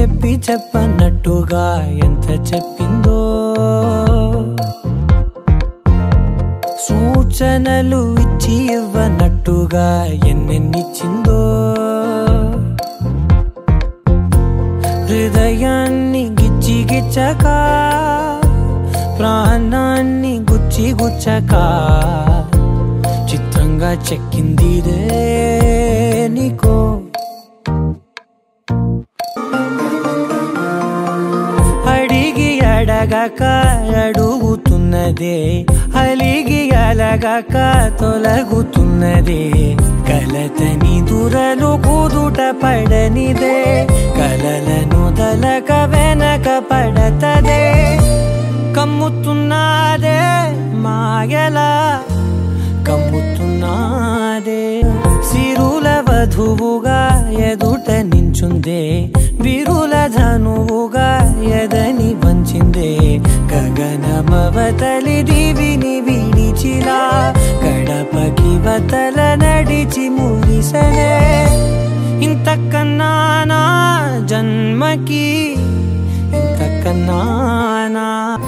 చెప్పి చెప్పన్నట్టుగా ఎంత చెప్పిందో సూచనలు ఇచ్చి ఇవ్వనట్టుగా ఎన్నెన్నిచ్చిందో హృదయాన్ని గిచ్చి గిచ్చక ప్రాణాన్ని గుచ్చి గుచ్చక చిత్రంగా చెక్కిందిదే నీకో అడిగి అడగక అడుగుతున్నదే అలిగి అలగక తొలగుతున్నదే కలతని దురలు కుదుట పడనిదే కలలను దలక వెనక పడతదే కమ్ముతున్నదే మాయలా కమ్ముతున్నాదే సిరుల వధువుగా ఎదుట నించుందే విరుల ధనువుగా ఎదని వంచిందే గగనమవతలి దివిని విడిచిలా గడపకి వతల నడిచి మురిసనే ఇంతకన్నా నా జన్మకి ఇంతకన్నా నా